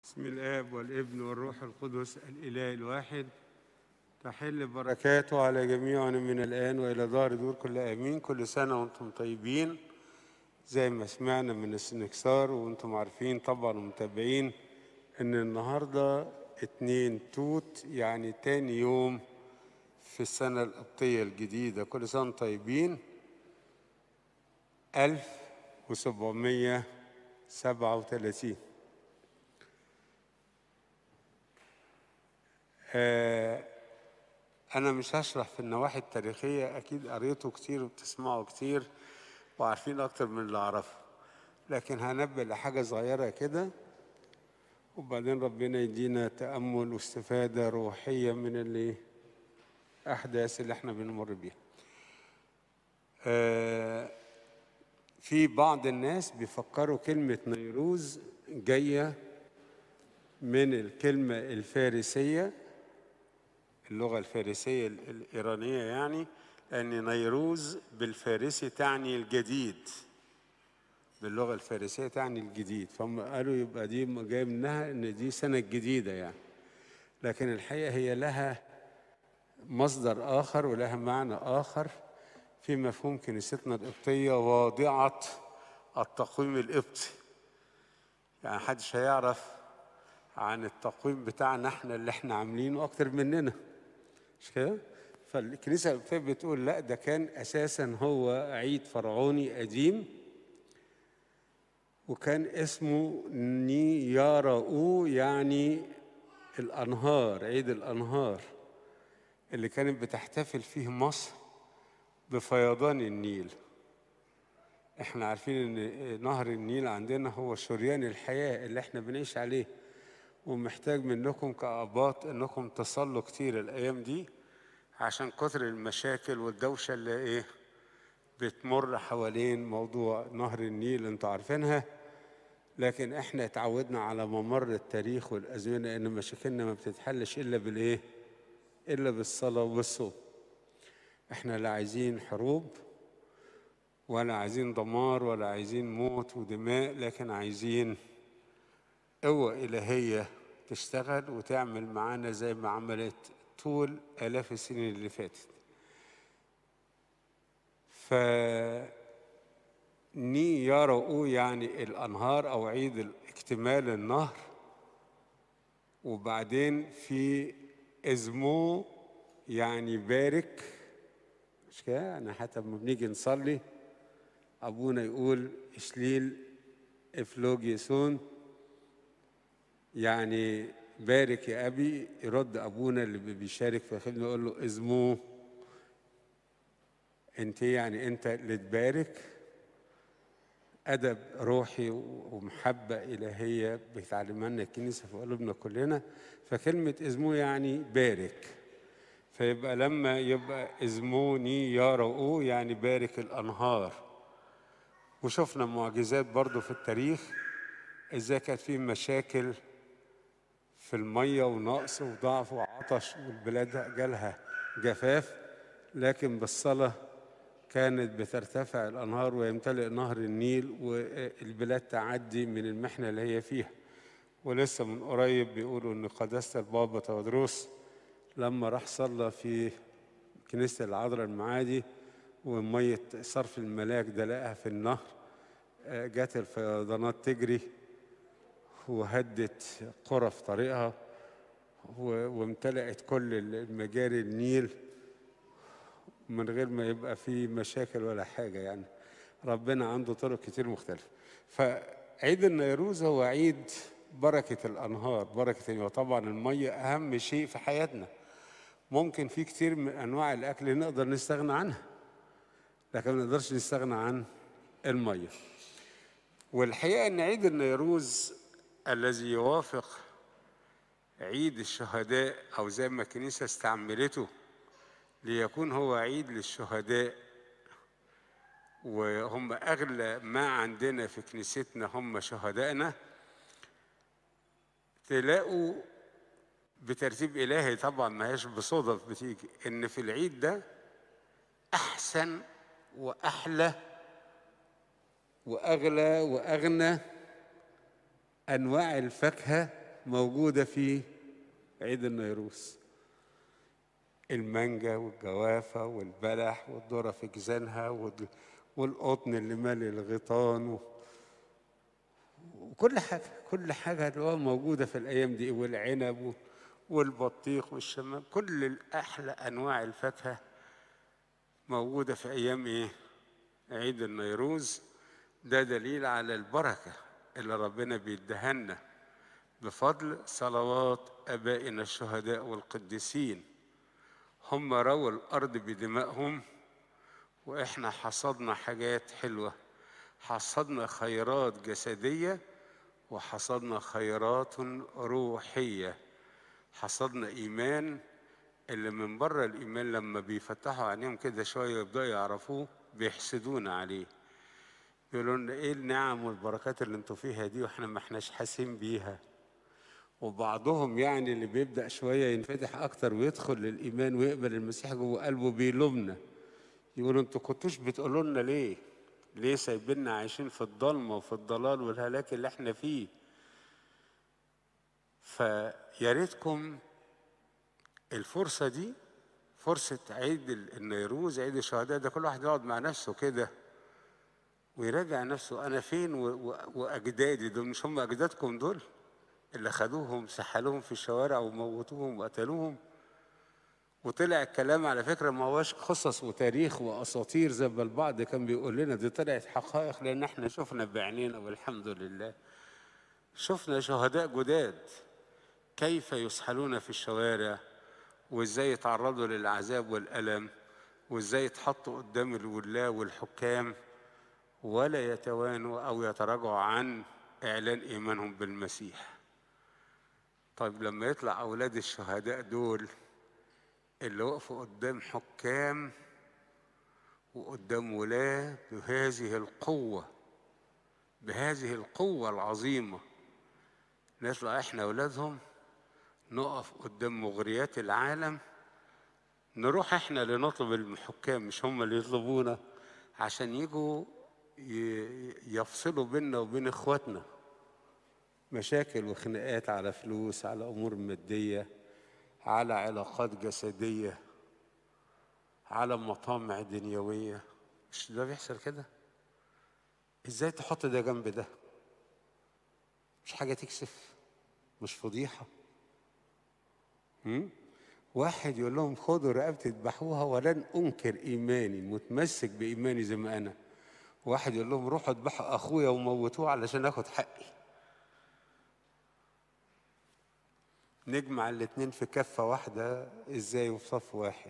بسم الآب والابن والروح القدس الإله الواحد تحل بركاته على جميعنا من الآن وإلى دار دور كل آمين كل سنة وأنتم طيبين زي ما سمعنا من السنكسار وأنتم عارفين طبعا ومتابعين إن النهاردة اتنين توت يعني تاني يوم في السنة القبطية الجديدة كل سنة وأنتم طيبين ألف وسبعمية سبعة وثلاثين آه، أنا مش هشرح في النواحي التاريخية أكيد قريته كتير وبتسمعوا كتير وعارفين أكتر من اللي أعرفه لكن هنبه لحاجة صغيرة كده وبعدين ربنا يدينا تأمل واستفادة روحية من اللي أحداث اللي احنا بنمر بيها آه، في بعض الناس بيفكروا كلمة نيروز جاية من الكلمة الفارسية اللغة الفارسية ال- الإيرانية يعني أن نيروز بالفارسي تعني الجديد باللغة الفارسية تعني الجديد فهم قالوا يبقى دي جاي منها أن دي سنة جديدة يعني لكن الحقيقة هي لها مصدر آخر ولها معنى آخر في مفهوم كنيستنا القبطية واضعة التقويم القبطي يعني محدش هيعرف عن التقويم بتاعنا احنا اللي احنا عاملينه اكتر مننا مش كده فالكنيسه القبطيه بتقول لا ده كان اساسا هو عيد فرعوني قديم وكان اسمه نياراو يعني الانهار عيد الانهار اللي كانت بتحتفل فيه مصر بفيضان النيل احنا عارفين ان نهر النيل عندنا هو شريان الحياه اللي احنا بنعيش عليه ومحتاج منكم كأباط انكم تصلوا كتير الايام دي عشان كتر المشاكل والدوشه اللي ايه بتمر حوالين موضوع نهر النيل انتوا عارفينها لكن احنا اتعودنا على ممر التاريخ والازمنه ان مشاكلنا ما بتتحلش الا بالايه الا بالصلاه والصوم احنا لا عايزين حروب ولا عايزين دمار ولا عايزين موت ودماء لكن عايزين قوة إلهية تشتغل وتعمل معانا زي ما عملت طول آلاف السنين اللي فاتت ف ني يارو يعني الأنهار أو عيد اكتمال النهر وبعدين في ازمو يعني بارك مش كده يعني حتى لما بنيجي نصلي أبونا يقول إشليل إفلوجيسون يعني بارك يا أبي يرد أبونا اللي بيشارك في الخدمة يقول له ازمو أنت يعني أنت اللي تبارك أدب روحي ومحبة إلهية بتعلمها لنا الكنيسة في قلوبنا كلنا فكلمة ازمو يعني بارك فيبقى لما يبقى ازموني يا رؤو يعني بارك الأنهار وشفنا معجزات برضو في التاريخ ازاي كانت في مشاكل في المية ونقص وضعف وعطش والبلاد جالها جفاف لكن بالصلاة كانت بترتفع الأنهار ويمتلئ نهر النيل والبلاد تعدي من المحنة اللي هي فيها ولسه من قريب بيقولوا إن قداسة البابا تودروس لما راح صلى في كنيسة العذراء المعادي ومية صرف الملاك ده لقاها في النهر آه، جت الفيضانات تجري وهدت قرى في طريقها و- وامتلأت كل المجاري النيل من غير ما يبقى في مشاكل ولا حاجة يعني ربنا عنده طرق كتير مختلفة فعيد النيروز هو عيد بركة الأنهار بركة وطبعا المية أهم شيء في حياتنا ممكن في كتير من أنواع الأكل نقدر نستغنى عنها لكن ما نقدرش نستغنى عن المية والحقيقة أن عيد النيروز الذي يوافق عيد الشهداء أو زي ما الكنيسة استعملته ليكون هو عيد للشهداء وهم أغلى ما عندنا في كنيستنا هم شهدائنا تلاقوا بترتيب إلهي طبعا ما هيش بصدف بتيجي إن في العيد ده أحسن وأحلى وأغلى وأغنى أنواع الفاكهة موجودة في عيد النيروز المانجا والجوافة والبلح والذرة في جزانها وال- والقطن اللي مالي الغيطان و- وكل حاجة كل حاجة اللي هو موجودة في الأيام دي والعنب و- والبطيخ والشمام كل الأحلى أنواع الفاكهة موجودة في أيام إيه؟ عيد النيروز ده دليل على البركة اللي ربنا بيدهنا بفضل صلوات آبائنا الشهداء والقديسين هم رووا الأرض بدمائهم وإحنا حصدنا حاجات حلوة حصدنا خيرات جسدية وحصدنا خيرات روحية حصدنا إيمان اللي من بره الإيمان لما بيفتحوا عينيهم كده شوية يبدأوا يعرفوه بيحسدونا عليه يقولوا لنا إيه النعم والبركات اللي انتوا فيها دي وإحنا ما إحناش حاسين بيها وبعضهم يعني اللي بيبدأ شوية ينفتح أكتر ويدخل للإيمان ويقبل المسيح جوه قلبه بيلومنا يقولوا انتوا كنتوش بتقولوا لنا ليه؟ ليه سايبيننا عايشين في الضلمة وفي الضلال والهلاك اللي احنا فيه؟ فيا ريتكم الفرصة دي فرصة عيد النيروز عيد الشهداء ده كل واحد يقعد مع نفسه كده ويراجع نفسه أنا فين و- و- وأجدادي دول مش هم أجدادكم دول اللي خدوهم سحلوهم في الشوارع وموتوهم وقتلوهم وطلع الكلام على فكرة ما هوش قصص وتاريخ وأساطير زي ما البعض كان بيقول لنا دي طلعت حقائق لأن احنا شفنا بعينينا والحمد لله شفنا شهداء جداد كيف يسحلون في الشوارع وازاي يتعرضوا للعذاب والألم وازاي يتحطوا قدام الولاة والحكام ولا يتوانوا أو يتراجعوا عن إعلان إيمانهم بالمسيح طيب لما يطلع أولاد الشهداء دول اللي وقفوا قدام حكام وقدام ولاة بهذه القوة بهذه القوة العظيمة نطلع احنا أولادهم نقف قدام مغريات العالم نروح احنا اللي نطلب الحكام مش هم اللي يطلبونا عشان يجوا ي- يفصلوا بيننا وبين اخواتنا مشاكل وخناقات على فلوس على امور ماديه على علاقات جسديه على مطامع دنيويه مش ده بيحصل كده ازاي تحط ده جنب ده مش حاجه تكسف مش فضيحه هم؟ واحد يقول لهم خدوا رقبتي اذبحوها ولن انكر ايماني متمسك بايماني زي ما انا واحد يقول لهم روحوا اذبحوا اخويا وموتوه علشان اخد حقي نجمع الاتنين في كفة واحدة ازاي وفي صف واحد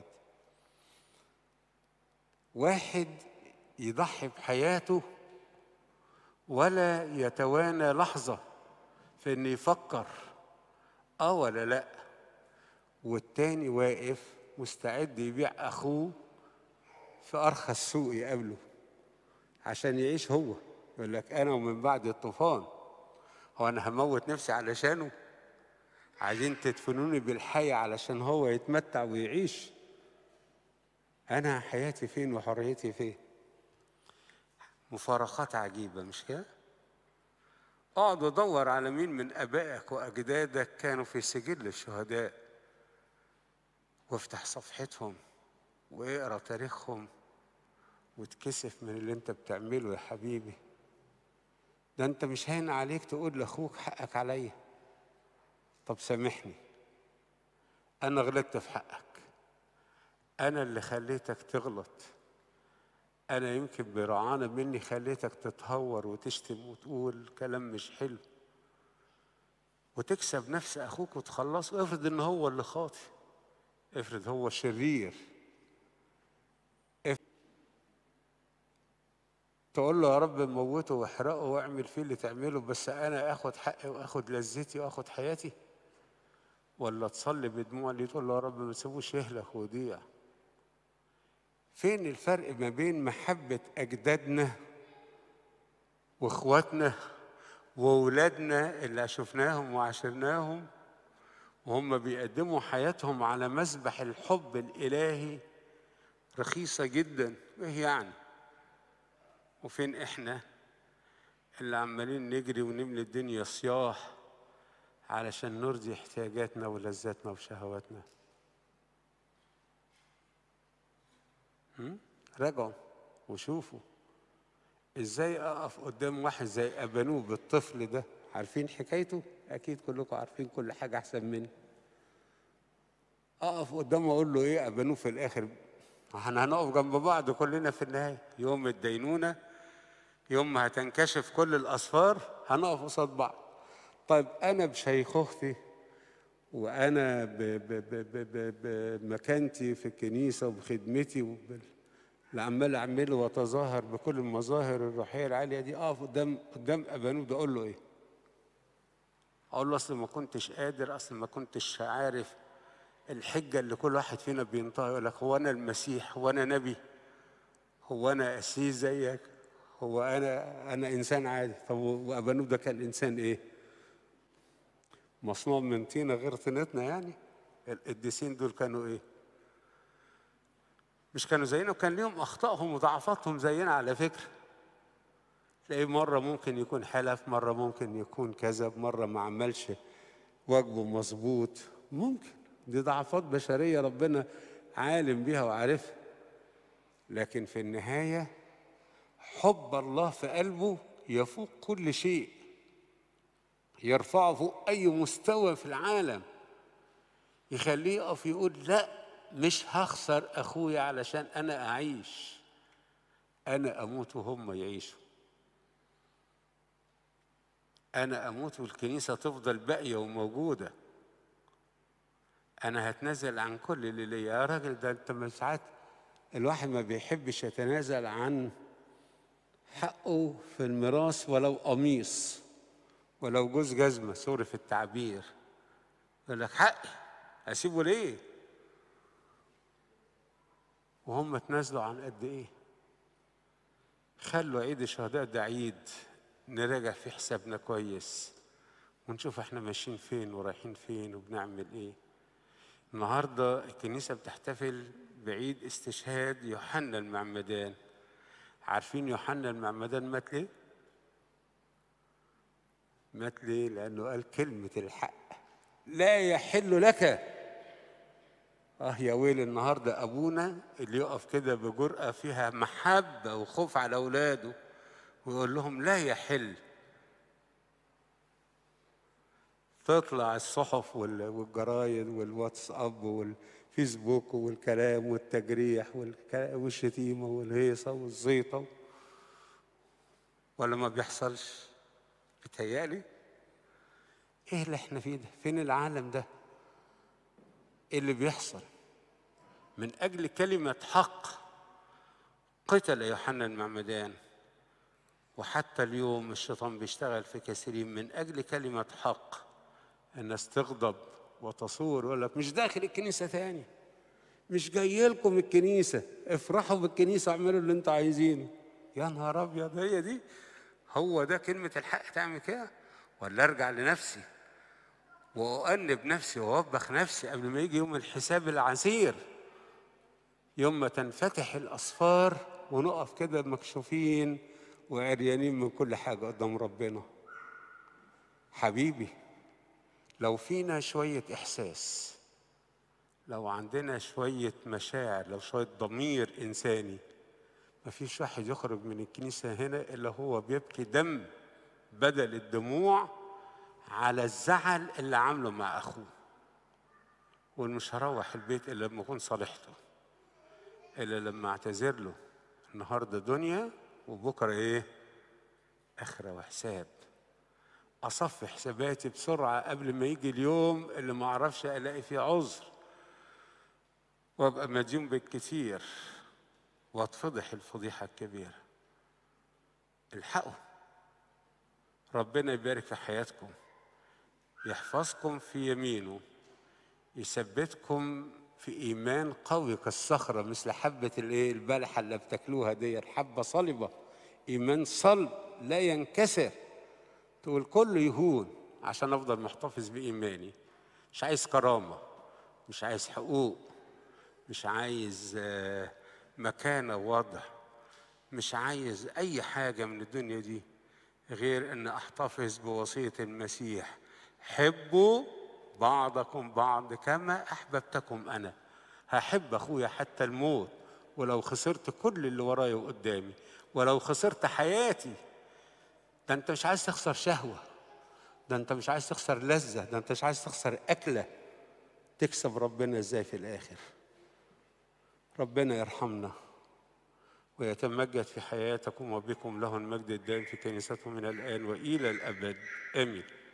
واحد يضحي بحياته ولا يتوانى لحظة في انه يفكر اه ولا لا والتاني واقف مستعد يبيع اخوه في ارخص سوق يقابله عشان يعيش هو يقول لك انا ومن بعد الطوفان هو انا هموت نفسي علشانه عايزين تدفنوني بالحي علشان هو يتمتع ويعيش انا حياتي فين وحريتي فين مفارقات عجيبه مش كده اقعد ادور على مين من ابائك واجدادك كانوا في سجل الشهداء وافتح صفحتهم واقرا تاريخهم وتكسف من اللي انت بتعمله يا حبيبي ده انت مش هين عليك تقول لاخوك حقك عليا طب سامحني انا غلطت في حقك انا اللي خليتك تغلط انا يمكن برعانه مني خليتك تتهور وتشتم وتقول كلام مش حلو وتكسب نفس اخوك وتخلصه افرض ان هو اللي خاطئ افرض هو شرير اف- تقول له يا رب موته واحرقه واعمل فيه اللي تعمله بس انا اخد حقي واخد لذتي واخد حياتي ولا تصلي بدموع اللي تقول له يا رب ما تسيبوش يهلك ويضيع فين الفرق ما بين محبة أجدادنا وإخواتنا وأولادنا اللي شفناهم وعاشرناهم وهم بيقدموا حياتهم على مذبح الحب الإلهي رخيصة جدا إيه يعني وفين إحنا اللي عمالين نجري ونملي الدنيا صياح علشان نرضي احتياجاتنا ولذاتنا وشهواتنا هم؟ راجعوا وشوفوا ازاي اقف قدام واحد زي ابانوب الطفل ده عارفين حكايته اكيد كلكم عارفين كل حاجه احسن مني اقف قدامه اقول له ايه ابانوب في الاخر احنا هنقف جنب بعض كلنا في النهايه يوم الدينونه يوم ما هتنكشف كل الاسفار هنقف قصاد بعض طيب انا بشيخوختي وانا ب- ب- ب- ب- ب- بمكانتي في الكنيسه وبخدمتي وبال... اللي عمال اعمله واتظاهر بكل المظاهر الروحيه العاليه دي اقف قدام قدام ابانوب ده اقول له ايه؟ اقول له اصل ما كنتش قادر اصل ما كنتش عارف الحجه اللي كل واحد فينا بينطقها يقول لك هو انا المسيح هو انا نبي هو انا قسيس زيك هو انا انا انسان عادي طب وابانوب ده كان انسان ايه؟ مصنوع من طينه غير طينتنا يعني القديسين دول كانوا ايه؟ مش كانوا زينا وكان ليهم اخطائهم وضعفاتهم زينا على فكره تلاقيه مره ممكن يكون حلف مره ممكن يكون كذب مره ما عملش واجبه مظبوط ممكن دي ضعفات بشريه ربنا عالم بيها وعارفها لكن في النهايه حب الله في قلبه يفوق كل شيء يرفعه فوق اي مستوى في العالم يخليه يقف يقول لا مش هخسر اخويا علشان انا اعيش انا اموت وهم يعيشوا انا اموت والكنيسه تفضل باقيه وموجوده انا هتنازل عن كل اللي ليا يا راجل ده انت من ساعات الواحد ما بيحبش يتنازل عن حقه في الميراث ولو قميص ولو جوز جزمه سوري في التعبير يقول لك حقي اسيبه ليه وهم تنازلوا عن قد ايه خلوا عيد الشهداء ده عيد نراجع فيه حسابنا كويس ونشوف احنا ماشيين فين ورايحين فين وبنعمل ايه النهارده الكنيسه بتحتفل بعيد استشهاد يوحنا المعمدان عارفين يوحنا المعمدان مات ليه؟ مات ليه؟ لأنه قال كلمة الحق لا يحل لك اه يا ويل النهارده ابونا اللي يقف كده بجرأة فيها محبة وخوف على اولاده ويقول لهم لا يحل تطلع الصحف وال- والجرايد والواتساب والفيسبوك والكلام والتجريح والك- والشتيمة والهيصة والزيطة ولا ما بيحصلش بتهيألي ايه اللي احنا فيه ده فين العالم ده ايه اللي بيحصل من اجل كلمه حق قتل يوحنا المعمدان وحتى اليوم الشيطان بيشتغل في كثيرين من اجل كلمه حق الناس تغضب وتصور يقول لك مش داخل الكنيسه تاني مش جاي لكم الكنيسه افرحوا بالكنيسه اعملوا اللي انتوا عايزينه يا نهار ابيض هي دي هو ده كلمه الحق تعمل كده ولا ارجع لنفسي وأؤنب نفسي وأوبخ نفسي قبل ما يجي يوم الحساب العسير يوم ما تنفتح الأسفار ونقف كده مكشوفين وعريانين من كل حاجة قدام ربنا حبيبي لو فينا شوية إحساس لو عندنا شوية مشاعر لو شوية ضمير إنساني مفيش واحد يخرج من الكنيسة هنا إلا هو بيبكي دم بدل الدموع على الزعل اللي عامله مع اخوه ومش هروح البيت الا لما اكون صالحته الا لما اعتذر له النهارده دنيا وبكره ايه اخره وحساب اصفي حساباتي بسرعه قبل ما يجي اليوم اللي ما اعرفش الاقي فيه عذر وابقى مديون بالكثير واتفضح الفضيحه الكبيره الحقوا ربنا يبارك في حياتكم يحفظكم في يمينه يثبتكم في ايمان قوي كالصخره مثل حبه الايه البلحه اللي بتاكلوها دي حبه صلبه ايمان صلب لا ينكسر تقول كله يهون عشان افضل محتفظ بايماني مش عايز كرامه مش عايز حقوق مش عايز آه، مكانه ووضع مش عايز اي حاجه من الدنيا دي غير ان احتفظ بوصيه المسيح حبوا بعضكم بعض كما احببتكم انا هحب اخويا حتى الموت ولو خسرت كل اللي ورايا وقدامي ولو خسرت حياتي ده انت مش عايز تخسر شهوه ده انت مش عايز تخسر لذه ده انت مش عايز تخسر اكله تكسب ربنا ازاي في الاخر ربنا يرحمنا ويتمجد في حياتكم وبكم له المجد الدائم في كنيسته من الان والى الابد امين